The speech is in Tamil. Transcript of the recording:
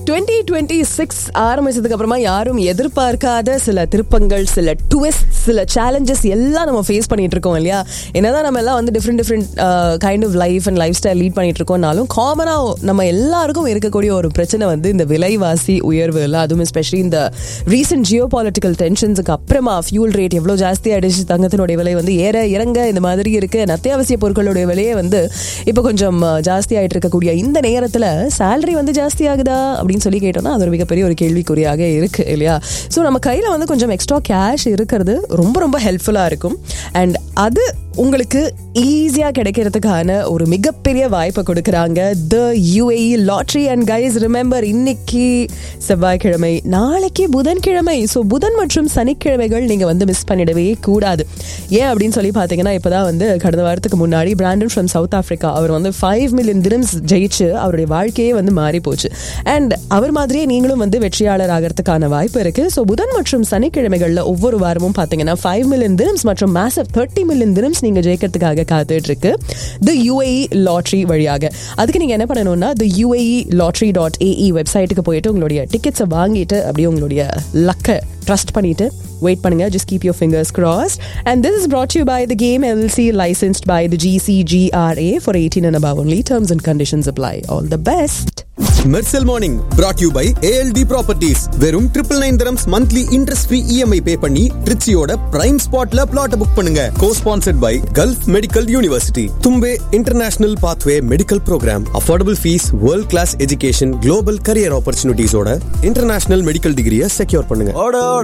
டுவெண்ட்டி டுவெண்ட்டி சிக்ஸ் ஆரம்பிச்சதுக்கு அப்புறமா யாரும் எதிர்பார்க்காத சில திருப்பங்கள் சில ட்விஸ்ட் சில சேலஞ்சஸ் எல்லாம் நம்ம ஃபேஸ் பண்ணிட்டு இருக்கோம் இல்லையா என்னதான் நம்ம எல்லாம் வந்து different different kind of life and life style lead பண்ணிட்டு இருக்கோம்னாலும் காமனா நம்ம எல்லாருக்கும் இருக்கக்கூடிய ஒரு பிரச்சனை வந்து இந்த விலைவாசி உயர்வு இல்லை அதுவும் எஸ்பெஷலி இந்த ரீசெண்ட் ஜியோ பாலிட்டிக்கல் டென்ஷன்ஸுக்கு அப்புறமா ஃபியூல் ரேட் எவ்வளோ ஜாஸ்தி ஆயிடுச்சு தங்கத்தினுடைய விலை வந்து ஏற இறங்க இந்த மாதிரி இருக்கு and அத்தியாவசிய பொருட்களுடைய விலையே வந்து இப்போ கொஞ்சம் அஹ், ஜாஸ்தி ஆயிட்டு இருக்கக்கூடிய இந்த நேரத்தில் சேலரி வந்து ஜாஸ்தி ஆகுதா அப்படின்னு சொல்லி கேட்டோம்னா அது ஒரு மிகப்பெரிய ஒரு கேள்விக்குறியாக இருக்கு இல்லையா ஸோ நம்ம கையில் வந்து கொஞ்சம் எக்ஸ்ட்ரா கேஷ் இருக்கிறது ரொம்ப ரொம்ப ஹெல்ப்ஃபுல்லாக இருக்கும் அண்ட் அது உங்களுக்கு ஈஸியாக கிடைக்கிறதுக்கான ஒரு மிகப்பெரிய வாய்ப்பை கொடுக்குறாங்க the UAE lottery and guys remember இன்னைக்கு செவ்வாய்க்கிழமை நாளைக்கு புதன்கிழமை ஸோ புதன் மற்றும் சனிக்கிழமைகள் நீங்கள் வந்து மிஸ் பண்ணிடவே கூடாது ஏன் அப்படின்னு சொல்லி பார்த்தீங்கன்னா இப்போதான் வந்து கடந்த வாரத்துக்கு முன்னாடி பிராண்டன் ஃப்ரம் சவுத் ஆஃப்ரிக்கா அவர் வந்து ஃபைவ் மில்லியன் திரம்ஸ் ஜெயிச்சு அவருடைய வாழ்க்கையே வந்து மாறி போச்சு அண்ட் அவர் மாதிரியே நீங்களும் வந்து வெற்றியாளர் ஆகிறதுக்கான வாய்ப்பு இருக்கு ஸோ புதன் மற்றும் சனிக்கிழமைகளில் ஒவ்வொரு வாரமும் பார்த்தீங்கன்னா ஃபைவ் மில்லியன் திரம்ஸ் மற்றும் மேசப் தேர்ட்டி மில்லியன் திரம்ஸ் நீங்க ஜெயிக்கிறதுக்காக காத்துட்டு இருக்கு த யூஏஇ லாட்ரி வழியாக அதுக்கு நீங்க என்ன பண்ணணும்னா the UAE lottery dot AE வெப்சைட்டுக்கு போயிட்டு உங்களுடைய டிக்கெட்ஸை வாங்கிட்டு அப்படியே உங்களுடைய லக்கை ட்ரஸ்ட் பண்ணிட்டு வெயிட் பண்ணுங்க just keep your fingers crossed and this is brought to you by the game LLC licensed by the GCGRA for 18 and above only terms and conditions apply all the best Mersal morning brought you by ALT properties வெறும் triple nine terms monthly interest free EMI pay பண்ணி ட்ரிச்சியோட பிரைம் ஸ்பாட்ல பிளாட் புக் பண்ணுங்க co sponsored by Gulf Medical University Thumbay international pathway medical program affordable fees world class education global career ஆப்பர்ச்சுனிட்டிஸோட இன்டர்நேஷனல் மெடிக்கல் டிகிரியை செக்யூர் பண்ணுங்க